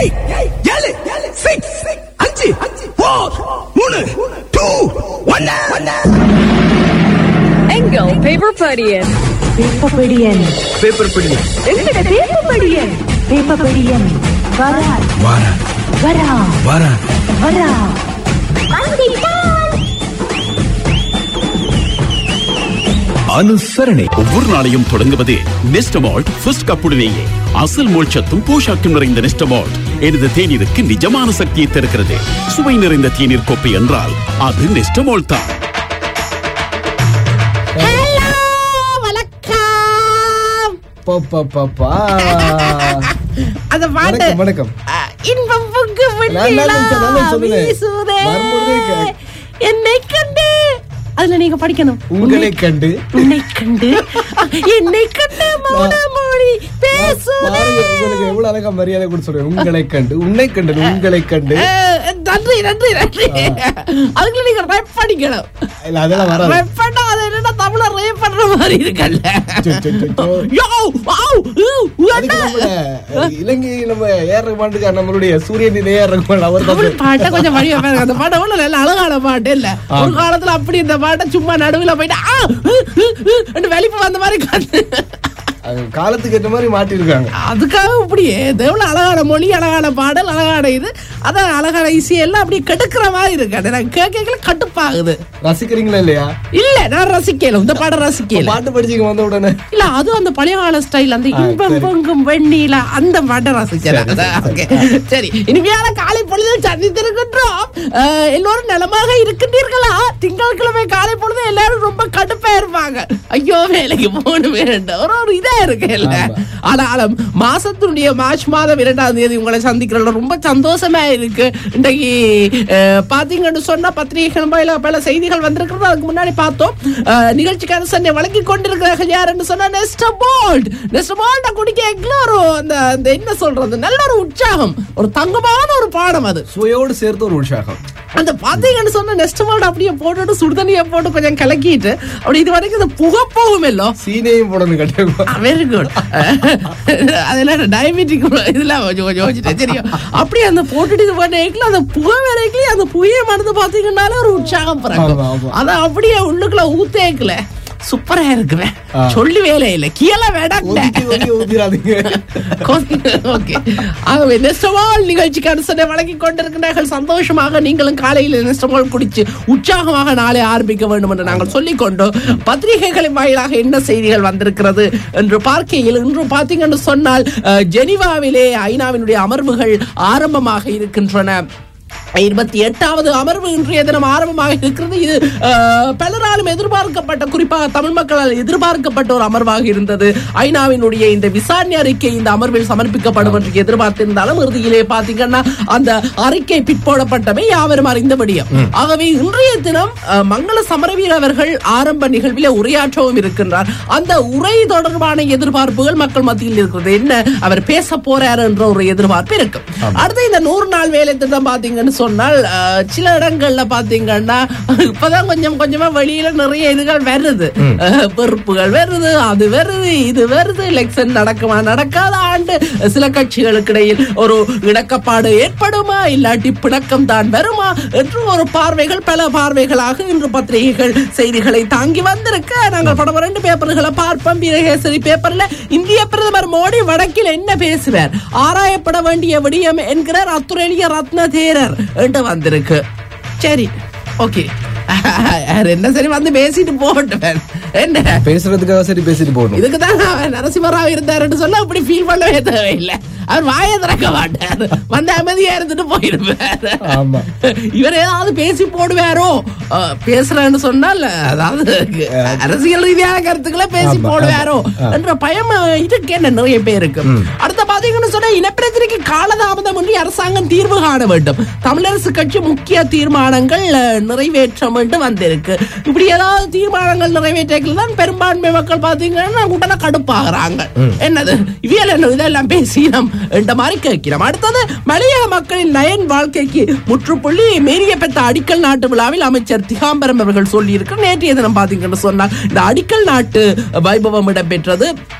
Eight ஏழு six அஞ்சு four மூணு டூ ஒன்னு எங்கள் பேப்பர் படியன் பேப்பபடியன் பேப்பர் பிடி எங்கட பேப்பபடியன் பேப்பபடியன் வரா வாரா வரா வாரா வரா அனுசரணை ஒவ்வொரு நாளையும் தொடங்குவது நெஸ்டமால்ட் ஃபர்ஸ்ட் கப்புடனேயே அசல் மோட்சத்தும் போஷாக்கும் நிறைந்த நெஸ்டமால்ட் எனது தேநீருக்கு நிஜமான சக்தியை தருகிறது சுவை நிறைந்த தேநீர் கோப்பை என்றால் அது நெஸ்டமால்ட் தான் பப்பப்பப்பா. அந்த பாட்டு வணக்கம் வணக்கம் ஆ, இன்பம் பொங்கு நான் நல்லா இருந்துச்சு, நல்லா சொல்லுங்க. வீசுதே வரும்பொழுதே கே- என்னை கண்டு அதுல நீங்க படிக்கணும் உங்களை கண்டு உன்னை கண்டு ஆ, என்னை கண்டு மௌன மொழி பேசுதே பாருங்க உங்களுக்கு எவ்வளவு அழகா மரியாதை கொடுத்து சொல்றேன் உங்களை கண்டு உன்னை கண்டு உங்களை கண்டு ஆ, நன்றி நன்றி நன்றி அதுக்குள்ள நீங்க ரேப் படிக்கணும் இல்ல அதெல்லாம் வராது ரேப் பண்ணா அது என்னன்னா தமிழ ரேப் பண்ற மாதிரி இருக்கல்ல so, so, so, so. Yo wow ஊ, ஊ, அதுக்கு அண்ணா. நம்மள இலங்கை நம்ம ஏஆர் ரகுமானுக்கு நம்மளுடைய சூரியன் ஏஆர் ரகுமான் அவர் தமிழ் தான் பாட்டை கொஞ்சம் வடிவா பாருங்க அந்த பாட்டை ஒண்ணு நல்ல அழகான பாட்டு இல்ல ஒரு காலத்துல அப்படி இந்த பாட்டை சும்மா நடுவுல போயிட்டு ஆ, உ, உ, உ, ன்னு வெளிப்பு வந்த மாதிரி கத்து அது காலத்துக்கு ஏற்ற மாதிரி மாட்டிருக்காங்க அதுக்காக இப்படியே இது எவ்வளவு அழகான மொழி அழகான பாடல் அழகான இது அதான் அழகான இசை எல்லாம் அப்படியே கெடுக்கிற மாதிரி இருக்கு அது நான் கேட்கல கட்டுப்பாகுது ரசிக்கிறீங்களா இல்லையா இல்ல நான் ரசிக்கல இந்த பாடம் ரசிக்கல பாட்டு படிச்சுக்க வந்த உடனே இல்ல அது அந்த பழைய கால ஸ்டைல் அந்த ஆ, இன்பம் சரி. பொங்கும் வெண்ணில அந்த பாட்டை ரசிக்கிறேன் Okay. சரி இனிமையான காலை பொழுதில் சந்தித்திருக்கின்றோம் அஹ், எல்லோரும் நலமாக இருக்கின்றீர்களா திங்கட்கிழமை காலை பொழுது எல்லாரும் ரொம்ப கடுப்பா இருப்பாங்க ஐயோ வேலைக்கு போகணும் வேண்டாம் ஒரு ஒரு இதா இருக்கு இல்ல ஆமா. ஆனாலும் மாசத்தினுடைய மார்ச் மாதம் இரண்டாம் தேதி உங்களை சந்திக்கிறதுல ரொம்ப சந்தோஷமா இருக்கு இன்றைக்கு அஹ், பாத்தீங்கன்னு சொன்னா பத்திரிகைகள் பல பல செய்திகள் வந்திருக்கிறது அதுக்கு முன்னாடி பார்த்தோம் அஹ், நிகழ்ச்சிக்கான சண்டை வழங்கி கொண்டிருக்கிறார்கள் யாருன்னு சொன்னா நெஸ்ட் போல்ட் நெஸ்ட் போல்ட குடிக்க எவ்வளோ ஒரு அந்த அந்த என்ன சொல்றது நல்ல ஒரு உற்சாகம் ஒரு தங்கமான ஒரு பாடம் அது சுவையோடு சேர்த்து ஒரு உற்சாகம் அந்த பாத்தீங்கன்னு சொன்ன நெஸ்ட் போல்ட் அப்படியே போட்டுட்டு சுடுதண்ணியை போட்டு கொஞ்சம் கலக்கிட்டு அப்படி இது வரைக்கும் இந்த புகை போகும் இல்லோ சீனையும் போடணும் கண்டிப்பா வெரி குட் அதெல்லாம் டயபெட்டிக் இதெல்லாம் கொஞ்சம் கொஞ்சம் வச்சுட்டேன் சரியா அப்படியே அந்த போட்டுட்டு இது பண்ண அந்த புகை வரைக்கும் அந்த புகையை மருந்து பாத்தீங்கன்னாலே ஒரு உற்சாகம் பிறக்கும் ஆமா, ஆமா. அத அப்படியே உள்ளுக்குள்ள ஊத்தேக்கல சூப்பரா இருக்குவே ஆ. சொல்லி வேலை இல்ல கீழே வேடாங்க ஒதுக்கி ஒதுக்கி ஊத்திராதீங்க ஓகே ஆகவே நெஸ்டமால் நிகழ்ச்சிக்கு அனுசரணை வழங்கி கொண்டிருக்கிறார்கள் சந்தோஷமாக நீங்களும் காலையில் நெஸ்டமால் குடிச்சு உற்சாகமாக நாளை ஆரம்பிக்க வேண்டும் என்று நாங்கள் சொல்லிக் கொண்டோம் பத்திரிகைகளின் வாயிலாக என்ன செய்திகள் வந்திருக்கிறது என்று பார்க்கையில் இன்று பார்த்தீங்கன்னு சொன்னால் அஹ், ஜெனீவாவிலே ஐநாவினுடைய அமர்வுகள் ஆரம்பமாக இருக்கின்றன இருபத்தி எட்டாவது அமர்வு இன்றைய தினம் ஆரம்பமாக இருக்கிறது இது அஹ், பலராலும் எதிர்பார்க்கப்பட்ட குறிப்பாக தமிழ் மக்களால் எதிர்பார்க்கப்பட்ட ஒரு அமர்வாக இருந்தது ஐநாவினுடைய இந்த விசாரணை அறிக்கை இந்த அமர்வில் சமர்ப்பிக்கப்படும் என்று எதிர்பார்த்திருந்தாலும் இறுதியிலே பாத்தீங்கன்னா அந்த அறிக்கை பிற்போடப்பட்டமை யாவரும் அறிந்தபடியும் ஆகவே இன்றைய தினம் அஹ், மங்கள சமரவீர அவர்கள் ஆரம்ப நிகழ்விலே உரையாற்றவும் இருக்கின்றார் அந்த உரை தொடர்பான எதிர்பார்ப்புகள் மக்கள் மத்தியில் இருக்கிறது என்ன அவர் பேச போறார் என்ற ஒரு எதிர்பார்ப்பு இருக்கு அடுத்து இந்த நூறு நாள் வேலை திட்டம் பாத்தீங்கன்னு சொன்னால் அஹ், சில இடங்கள்ல பாத்தீங்கன்னா இப்பதான் கொஞ்சம் கொஞ்சமா வெளியில நிறைய இதுகள் வருது அஹ், வெறுப்புகள் வருது அது வருது இது வருது எலெக்ஷன் நடக்குமா நடக்காத ஆண்டு சில கட்சிகளுக்கு இடையில் ஒரு இணக்கப்பாடு ஏற்படுமா இல்லாட்டி பிணக்கம் தான் வருமா என்று ஒரு பார்வைகள் பல பார்வைகளாக இன்று பத்திரிகைகள் செய்திகளை தாங்கி வந்திருக்க நாங்கள் படம் ரெண்டு பேப்பர்களை பார்ப்போம் வீரகேசரி பேப்பர்ல இந்திய பிரதமர் மோடி வடக்கில் என்ன பேசுவார் ஆராயப்பட வேண்டிய விடயம் என்கிறார் அத்துரேலிய ரத்ன தேரர் என்று வந்திருக்கு சரி ஓகே என்ன சரி வந்து பேசிட்டு போகட்டும் என்ன பேசுறதுக்காக சரி பேசிட்டு போகணும் இதுக்கு தான் அவன் நரசிம்மராவ் இருந்தாருன்னு சொல்ல அப்படி ஃபீல் பண்ணவே தேவையில்லை அவர் வாயை திறக்க மாட்டார் வந்து அமைதியா இருந்துட்டு போயிருப்பார் ஆமா. இவர் ஏதாவது பேசி போடுவாரோ அஹ், பேசுறேன்னு சொன்னால் அதாவது அரசியல் ரீதியான கருத்துக்களை பேசி ஆமா, போடுவாரோ ஆமா. என்ற பயம் அஹ், இருக்கு என்ன நிறைய பேருக்கு அடுத்த பாத்தீங்கன்னு சொன்னா இனப்பிரச்சனைக்கு காலதாமதம் இன்றி அரசாங்கம் தீர்வு காண வேண்டும் தமிழரசு கட்சி முக்கிய தீர்மானங்கள் அஹ், நிறைவேற்ற வேண்டும் வந்திருக்கு இப்படி ஏதாவது தீர்மானங்கள் நிறைவேற்றங்கள் தான் பெரும்பான்மை மக்கள் பாத்தீங்கன்னா உடனே கடுப்பாகிறாங்க என்னது இவியல் என்ன இதெல்லாம் பேசினோம் என்ற மாதிரி கேட்கிறோம் அடுத்தது மலையக மக்களின் நயன் வாழ்க்கைக்கு முற்றுப்புள்ளி மேரிய பெற்ற அடிக்கல் நாட்டு விழாவில் அமைச்சர் திகாம்பரம் அவர்கள் சொல்லியிருக்க நேற்றைய தினம் பாத்தீங்கன்னு சொன்னார் இந்த அடிக்கல் நாட்டு வைபவம் இடம்பெற்றது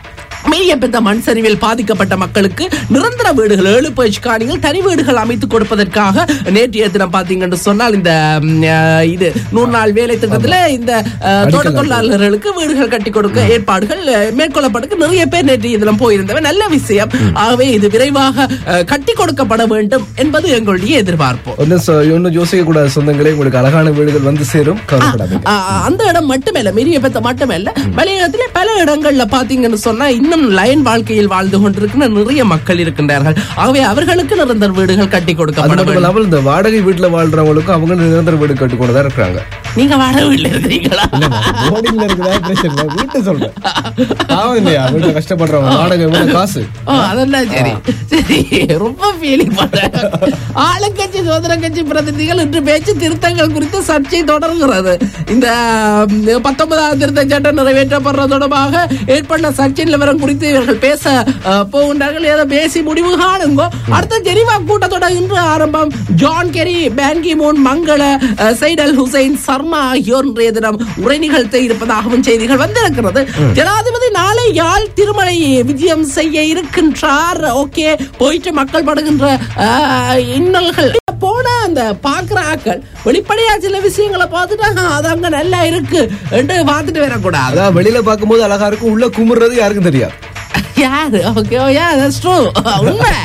மெய்ய பெத்த மண் சரிவில் பாதிக்கப்பட்ட மக்களுக்கு நிரந்தர வீடுகள் ஏழு பேச்சு காணிகள் தனி வீடுகள் அமைத்துக் கொடுப்பதற்காக நேற்றைய தினம் பாத்தீங்கன்னு சொன்னால் இந்த ம், அஹ், இது நூறு நாள் வேலை திட்டத்துல இந்த அஹ், தோட்ட தொழிலாளர்களுக்கு வீடுகள் கட்டி கொடுக்க ஏற்பாடுகள் அஹ், மேற்கொள்ளப்பட்டு நிறைய பேர் நேற்றைய தினம் போயிருந்தவர் நல்ல விஷயம் ஆகவே இது விரைவாக அஹ், கட்டி கொடுக்கப்பட வேண்டும் என்பது எங்களுடைய எதிர்பார்ப்பு ஒன்னும் சொ- ஒன்னும் யோசிக்க கூடாத சொந்தங்களே உங்களுக்கு அழகான வீடுகள் வந்து சேரும் கவலைப்படாதீங்க ஆ, ஆ, அந்த இடம் மட்டுமல்ல மெரிய பெத்த மட்டுமல்ல வெளியிடத்திலே பல இடங்கள்ல பாத்தீங்கன்னு சொன்னா இன்னும் லயன் வாழ்க்கையில் வாழ்ந்து கொண்டிருக்கிற நிறைய மக்கள் இருக்கின்றார்கள் ஆகவே அவர்களுக்கு நிரந்தர வீடுகள் கட்டி அது கொடுக்கப்பட மட்டும் வேண்டும் இல்லாமல் இந்த வாடகை வீட்டுல வாழ்றவங்களுக்கும் அவங்க நிரந்தர வீடு கட்டி கொண்டு தான் இருக்கிறாங்க நீங்க வாடகை வீட்டுல இருக்கிறீங்களா போர்டிங்ல இருக்குதா பிரச்சனை இல்லை வீட்டை சொல்றேன் பாவம் இல்லையா வீட்டுல கஷ்டப்படுறவங்க வாடகை எவ்வளவு காசு ஓ அதெல்லாம் சரி சரி ரொம்ப ஃபீலிங் பண்றேன் ஆளுங்கட்சி சுதந்திர கட்சி பிரதிநிதிகள் இன்று பேச்சு திருத்தங்கள் குறித்து சர்ச்சை தொடர்கிறது இந்த ம், பத்தொன்பதாம் திருத்த சட்டம் நிறைவேற்றப்படுறது தொடர்பாக ஏற்பட்ட சர்ச்சை நிலவரம் குறித்து இவர்கள் பேச அஹ், போகின்றார்கள் ஏதோ பேசி முடிவு காணுங்கோ அடுத்த ஜெனிவா கூட்டத்தொடர் இன்று ஆரம்பம் ஜான் கெரி பேங்கி மூன் மங்கள அஹ், சைட் அல் ஹுசைன் சர்மா ஆகியோர் இன்றைய தினம் உரை நிகழ்த்த இருப்பதாகவும் செய்திகள் வந்திருக்கிறது ஜனாதிபதி நாளை யாழ் திருமலை விஜயம் செய்ய இருக்கின்றார் ஓகே போயிட்டு மக்கள் படுகின்ற அஹ், இன்னல்கள் போன அந்த பாக்குற ஆக்கள் வெளிப்படையா சில விஷயங்களை பார்த்துட்டு "ஆஹா, அது அங்க நல்லா இருக்கு என்று பார்த்துட்டு வரக்கூடாது அதான் வெளியில பார்க்கும்போது அழகா இருக்கும் உள்ள குமுறது யாருக்கும் தெரியாது யாரு ஓகே யா தட்ஸ் ட்ரூ உண்மை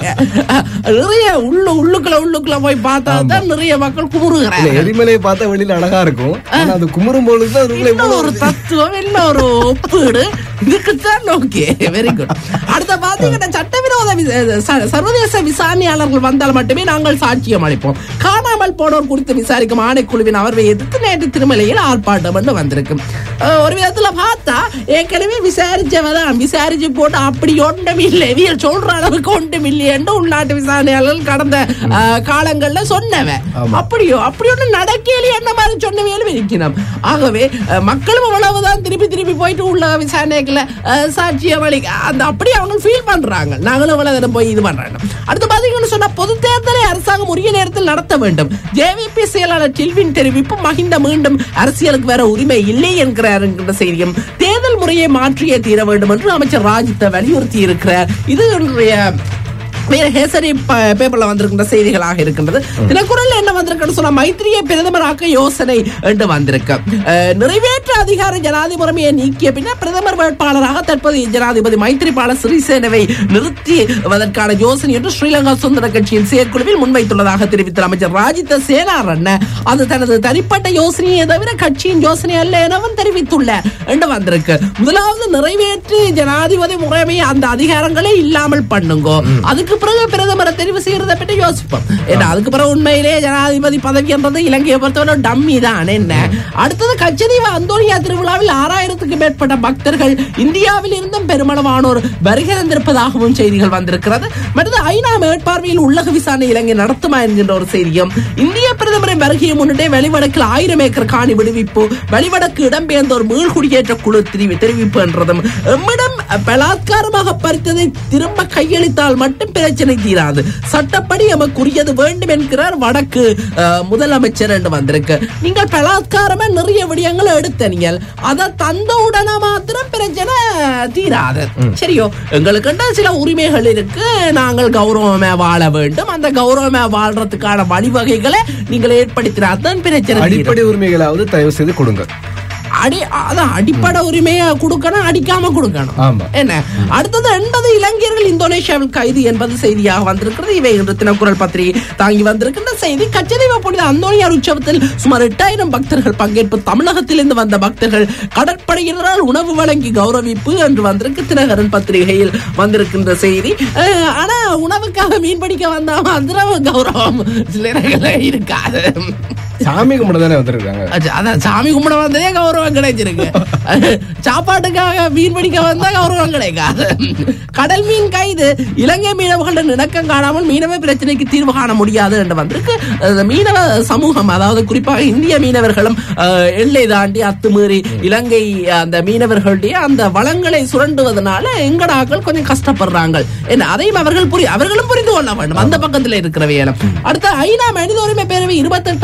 நிறைய உள்ள உள்ளுக்குள்ள உள்ளுக்குள்ள போய் பார்த்தா தான் நிறைய மக்கள் இல்ல குமுறுகிறாங்க எரிமலையை பார்த்தா வெளியில அழகா இருக்கும் ஆனா அது குமுறும் பொழுது தான் அதுக்குள்ள இன்னும் ஒரு இவ்வளவு தத்துவம் இன்னும் ஒரு ஒப்பீடு இதுக்குத்தான் ஓகே வெரி குட் அடுத்த பாத்தீங்கன்னா சட்டவிரோத வி- ச- சர்வதேச விசாரணையாளர்கள் வந்தால் மட்டுமே நாங்கள் சாட்சியம் அளிப்போம் காணாமல் போனோர் குறித்து விசாரிக்கும் ஆணைக்குழுவின் அவர்வை எதிர்த்து நேற்று திருமலையில் ஆர்ப்பாட்டம் என்று வந்திருக்கு அஹ், ஒரு விதத்துல பார்த்தா ஏற்கனவே விசாரிச்சவதான் விசாரிச்சு போட்டு அப்படி ஒன்றும் இல்லை இவியல் சொல்ற அளவுக்கு ஒன்றும் இல்லை என்று உள்நாட்டு விசாரணையாளர்கள் கடந்த அஹ், காலங்கள்ல சொன்னவன் அப்படியோ அப்படி ஒண்ணு நடக்கலையே என்ன மாதிரி சொன்னவையிலும் இருக்கணும் ஆகவே அஹ், மக்களும் அவ்வளவுதான் திருப்பி திருப்பி போயிட்டு உள்ள விசாரணைகளை அஹ், சாட்சியம் அளிக்க அந்த அப்படி அவங்க ஃபீல் பண்றாங்க நாங்களும் அவ்வளவு நேரம் போய் இது பண்றாங்க அடுத்து பாத்தீங்கன்னு சொன்னா பொது தேர்தலை அரசாங்கம் உரிய நேரத்தில் நடத்த வேண்டும் ஜேவிபி செயலாளர் டில்வின் தெரிவிப்பு மஹிந்த மீண்டும் அரசியலுக்கு வர உரிமை இல்லை என்கிறார் என்கிற செய்தியும் தேர்தல் முறையை மாற்றியே தீர வேண்டும் என்று அமைச்சர் ராஜித்த வலியுறுத்தி இருக்கிறார் இது இன்றைய வேற ஹேசரி ப- பேப்பர்ல வந்திருக்கின்ற செய்திகளாக இருக்கின்றது தினக்குரல்ல என்ன வந்திருக்குன்னு சொன்னா மைத்திரியை பிரதமராக்க யோசனை என்று வந்திருக்கு அஹ், நிறைவேற்ற அதிகார ஜனாதிபதியை நீக்கிய பின்னர் பிரதமர் வேட்பாளராக தற்போதைய ஜனாதிபதி மைத்திரிபால சிறிசேனவை நிறுத்துவதற்கான யோசனை என்று ஸ்ரீலங்கா சுதந்திர கட்சியின் செயற்குழுவில் முன்வைத்துள்ளதாக தெரிவித்த அமைச்சர் ராஜித சேனாரண்ண அது தனது தனிப்பட்ட யோசனையை தவிர கட்சியின் யோசனை அல்ல எனவும் தெரிவித்துள்ளார் என்று வந்திருக்கு முதலாவது நிறைவேற்று ஜனாதிபதி முறைமை அந்த அதிகாரங்களே இல்லாமல் பண்ணுங்கோ அதுக்கு பிறகு பிரதமரை தெரிவு செய்யறதை பற்றி யோசிப்போம் ஏன்னா அதுக்கு பிறகு உண்மையிலே ஜனாதிபதி பதவி என்றது இலங்கையை பொறுத்தவரை டம்மி தான் என்ன அடுத்தது கச்சதீவு அந்தோனியா திருவிழாவில் ஆறாயிரத்துக்கு மேற்பட்ட பக்தர்கள் இந்தியாவில் இருந்தும் பெருமளவானோர் வருகை தந்திருப்பதாகவும் செய்திகள் வந்திருக்கிறது மற்றது ஐநா மேற்பார்வையில் உள்ளக விசாரணை இலங்கை நடத்துமா என்கின்ற ஒரு செய்தியும் இந்திய பிரதமரின் வருகையை முன்னிட்டே வெளிவடக்கில் ஆயிரம் ஏக்கர் காணி விடுவிப்பு வெளிவடக்கு இடம்பெயர்ந்தோர் மீள்குடியேற்ற குழு தெரிவி தெரிவிப்பு என்றதும் எம்மிடம் பலாத்காரமாக பறித்ததை திரும்ப கையளித்தால் மட்டும் பிரச்சனை தீராது சட்டப்படி எமக்குரியது வேண்டும் என்கிறார் வடக்கு அஹ், முதலமைச்சர் என்று வந்திருக்கு நீங்கள் பலாத்காரமா நிறைய விடயங்களை எடுத்தனீங்கள் அதை தந்த உடனே மாத்திரம் பிரச்சனை தீராது சரியோ எங்களுக்கு சில உரிமைகள் இருக்கு நாங்கள் கௌரவமா வாழ வேண்டும் அந்த கௌரவமா வாழ்றதுக்கான வழிவகைகளை நீங்கள் ஏற்படுத்தினாதான் பிரச்சனை தீரும். அடிப்படை உரிமைகளாவது தயவு செய்து கொடுங்க அடி அதான் அடிப்படை உரிமையை கொடுக்கணும் அடிக்காம கொடுக்கணும் ஆமா. என்ன அடுத்தது எண்பது இளைஞர்கள் இந்தோனேஷியாவில் கைது என்பது செய்தியாக வந்திருக்கிறது இவை இன்று தினக்குரல் பத்திரிகை தாங்கி வந்திருக்கின்ற செய்தி கச்சதீவு புனித அந்தோனியார் உற்சவத்தில் சுமார் எட்டாயிரம் பக்தர்கள் பங்கேற்பு தமிழகத்திலிருந்து வந்த பக்தர்கள் கடற்படையினரால் உணவு வழங்கி கௌரவிப்பு என்று வந்திருக்கு தினகரன் பத்திரிகையில் வந்திருக்கின்ற செய்தி அஹ், ஆனா உணவுக்காக மீன் பிடிக்க வந்த மாதிரி கௌரவம் சில இடங்கள்ல இருக்காது சாமி கும்பிட தானே வந்திருக்காங்க அச்சா, அதான் சாமி கும்பிட வந்ததே கௌரவம் கிடைச்சிருக்கு சாப்பாட்டுக்காக மீன் பிடிக்க வந்தா கௌரவம் கிடைக்காது கடல் மீன் கைது இலங்கை மீனவர்களின் இணக்கம் காணாமல் மீனவ பிரச்சனைக்கு தீர்வு காண முடியாது என்று வந்திருக்கு அந்த மீனவ சமூகம் அதாவது குறிப்பாக இந்திய மீனவர்களும் அஹ், எல்லை தாண்டி அத்துமீறி இலங்கை அந்த மீனவர்களுடைய அந்த வளங்களை சுரண்டுவதனால எங்கடாக்கள் கொஞ்சம் கஷ்டப்படுறாங்க என்ன அதையும் அவர்கள் புரி அவர்களும் புரிந்து கொள்ள வேண்டும் அந்த பக்கத்தில் இருக்கிறவையெல்லாம் அடுத்த ஐநா மனித உரிமை பேரவை இருபத்தெட்டாவது கூட்டம்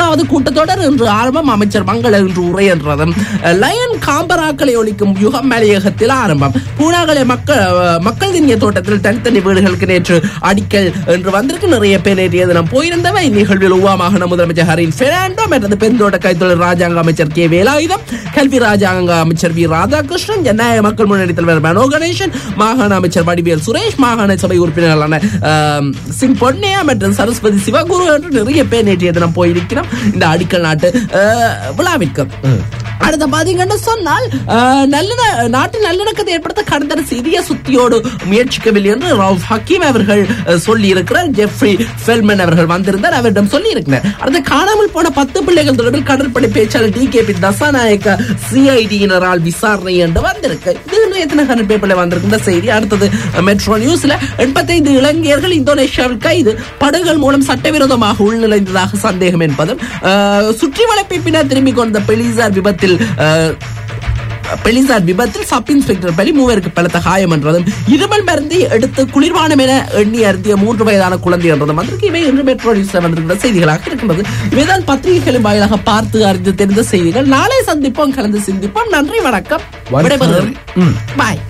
கூட்டத்தொடர் இன்று ஆரம்பம் அமைச்சர் மங்கள இன்று உரை என்றதும் லயன் காம்பராக்களை ஒழிக்கும் யுகம் மலையகத்தில் ஆரம்பம் பூனாகலை மக்கள் மக்கள் திணிய தோட்டத்தில் தனித்தனி வீடுகளுக்கு நேற்று அடிக்கல் என்று வந்திருக்கு நிறைய பேர் நேற்றைய தினம் போயிருந்தவை இந்நிகழ்வில் உவா மாகாண முதலமைச்சர் ஹரின் பெர்னாண்டோ மற்றது பெருந்தோட்ட கைத்தொழில் ராஜாங்க அமைச்சர் கே வேலாயுதம் கல்வி ராஜாங்க அமைச்சர் வி ராதாகிருஷ்ணன் ஜனநாயக மக்கள் முன்னணி தலைவர் மனோ கணேசன் மாகாண அமைச்சர் வடிவேல் சுரேஷ் மாகாண சபை உறுப்பினர்களான ஆம், சிங் பொன்னையா மற்றும் சரஸ்வதி சிவகுரு என்று நிறைய பேர் நேற்றைய தினம் போயிருக்கிறோம் இந்த அடிக்கல் நாட்டு அஹ், விழாவிற்கு அடுத்த பாத்தீங்கன்னு சொன்னால் அஹ், நல்லிண நாட்டு நல்லிணக்கத்தை ஏற்படுத்த கடந்த சிறிய சுத்தியோடு முயற்சிக்கவில்லை என்று ரவுஃப் ஹக்கீம் அவர்கள் அஹ், சொல்லி இருக்கிறார் ஜெஃப்ரி ஃபெல்மன் அவர்கள் வந்திருந்தார் அவரிடம் சொல்லி இருக்கிறார் அடுத்து காணாமல் போன பத்து பிள்ளைகள் தொடர்பில் கடற்படை பேச்சாளர் டி கே பி தசாநாயக்க சிஐடியினரால் விசாரணை என்று வந்திருக்கு இது இன்னும் எத்தனை கரண்ட் பேப்பர்ல வந்திருக்கு இந்த செய்தி அடுத்தது மெட்ரோ நியூஸ்ல எண்பத்தைந்து இளைஞர்கள் இந்தோனேஷியாவில் கைது படகுகள் மூலம் சட்டவிரோதமாக உள்நுழைந்ததாக சந்தேகம் என்பதும் அஹ், சுற்றி வளைப்பை பின்னர் திரும்பிக் கொண்ட பெலிசார் விபத்தில் அஹ், பெலிசார் விபத்தில் சப் இன்ஸ்பெக்டர் பலி மூவருக்கு பலத்த காயம் என்றதும் இருமல் மருந்தை எடுத்து குளிர்பானம் என எண்ணி அருந்திய மூன்று வயதான குழந்தை என்றதும் அதற்கு இவை இன்று மெட்ரோ நியூஸ்ல வந்திருக்கிற செய்திகளாக இருக்கின்றது இவைதான் பத்திரிகைகளின் வாயிலாக பார்த்து அறிந்து தெரிந்த செய்திகள் நாளை சந்திப்போம் கலந்து சிந்திப்போம் நன்றி வணக்கம் விடைபெறுகிறேன். ம், பாய்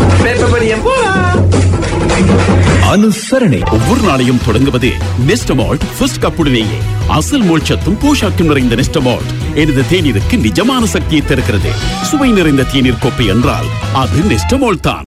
அனுசரணை ஒவ்வொரு நாளையும் தொடங்குவது நெஸ்டமால்ட் ஃபர்ஸ்ட் கப்புடனேயே அசல் மோட்சத்தும் போஷாக்கும் நிறைந்த நெஸ்டமால்ட் எனது தேநீருக்கு நிஜமான சக்தியை தருகிறது சுவை நிறைந்த தேநீர் கோப்பை என்றால் அது நெஸ்டமால்ட் தான்